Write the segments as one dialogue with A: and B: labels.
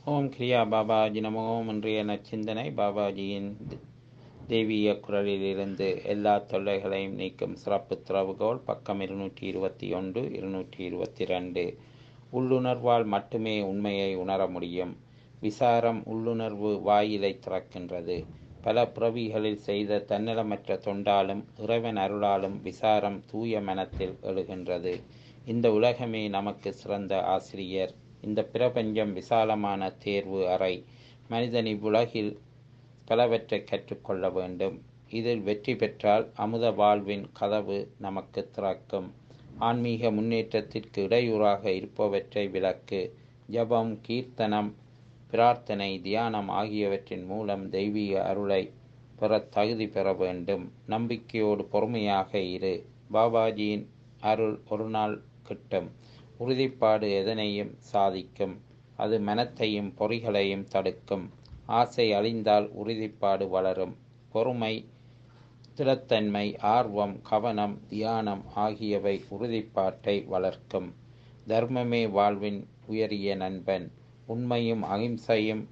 A: ஓம் கிரியா பாபாஜி நமோ இன்றைய நச்சிந்தனை பாபாஜியின் தெய்வீக குரலிலிருந்து எல்லா தொல்லைகளையும் நீக்கும் சிறப்பு திறவுகோல் பக்கம் இருநூற்றி இருபத்தி ஒன்று இருநூற்றி இருபத்தி ரெண்டு உள்ளுணர்வால் மட்டுமே உண்மையை உணர முடியும் விசாரம் உள்ளுணர்வு வாயிலை திறக்கின்றது பல பிறவிகளில் செய்த தன்னலமற்ற தொண்டாலும் இறைவன் அருளாலும் விசாரம் தூய மனத்தில் எழுகின்றது இந்த உலகமே நமக்கு சிறந்த ஆசிரியர் இந்த பிரபஞ்சம் விசாலமான தேர்வு அறை மனிதன் இவ்வுலகில் பலவற்றை கற்றுக்கொள்ள வேண்டும் இதில் வெற்றி பெற்றால் அமுத வாழ்வின் கதவு நமக்கு திறக்கும் ஆன்மீக முன்னேற்றத்திற்கு இடையூறாக இருப்பவற்றை விலக்கு ஜபம் கீர்த்தனம் பிரார்த்தனை தியானம் ஆகியவற்றின் மூலம் தெய்வீக அருளை பெற தகுதி பெற வேண்டும் நம்பிக்கையோடு பொறுமையாக இரு பாபாஜியின் அருள் ஒரு நாள் கிட்டும் உறுதிப்பாடு எதனையும் சாதிக்கும் அது மனத்தையும் பொறிகளையும் தடுக்கும் ஆசை அழிந்தால் உறுதிப்பாடு வளரும் பொறுமை திடத்தன்மை ஆர்வம் கவனம் தியானம் ஆகியவை உறுதிப்பாட்டை வளர்க்கும் தர்மமே வாழ்வின் உயரிய நண்பன் உண்மையும் அகிம்சையும்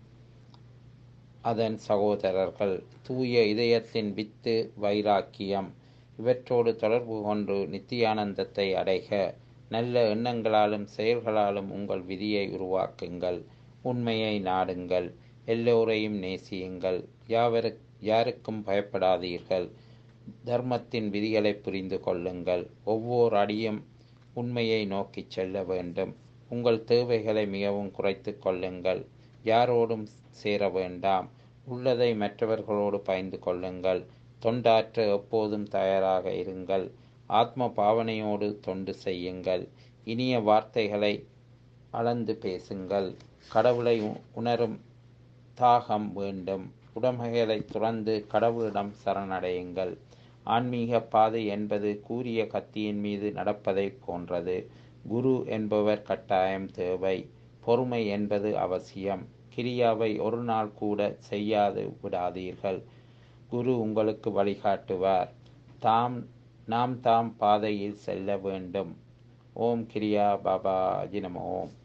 A: அதன் சகோதரர்கள் தூய இதயத்தின் வித்து வைராக்கியம் இவற்றோடு தொடர்பு கொண்டு நித்தியானந்தத்தை அடைக நல்ல எண்ணங்களாலும் செயல்களாலும் உங்கள் விதியை உருவாக்குங்கள் உண்மையை நாடுங்கள் எல்லோரையும் நேசியுங்கள் யாவரு யாருக்கும் பயப்படாதீர்கள் தர்மத்தின் விதிகளை புரிந்து கொள்ளுங்கள் ஒவ்வொரு அடியும் உண்மையை நோக்கி செல்ல வேண்டும் உங்கள் தேவைகளை மிகவும் குறைத்து கொள்ளுங்கள் யாரோடும் சேர வேண்டாம் உள்ளதை மற்றவர்களோடு பயந்து கொள்ளுங்கள் தொண்டாற்ற எப்போதும் தயாராக இருங்கள் ஆத்ம பாவனையோடு தொண்டு செய்யுங்கள் இனிய வார்த்தைகளை அளந்து பேசுங்கள் கடவுளை உணரும் தாகம் வேண்டும் உடமைகளை துறந்து கடவுளிடம் சரணடையுங்கள் ஆன்மீக பாதை என்பது கூறிய கத்தியின் மீது நடப்பதை போன்றது குரு என்பவர் கட்டாயம் தேவை பொறுமை என்பது அவசியம் கிரியாவை ஒரு நாள் கூட செய்யாது விடாதீர்கள் குரு உங்களுக்கு வழிகாட்டுவார் தாம் நாம் தாம் பாதையில் செல்ல வேண்டும் ஓம் கிரியா பாபா ஜினம ஓம்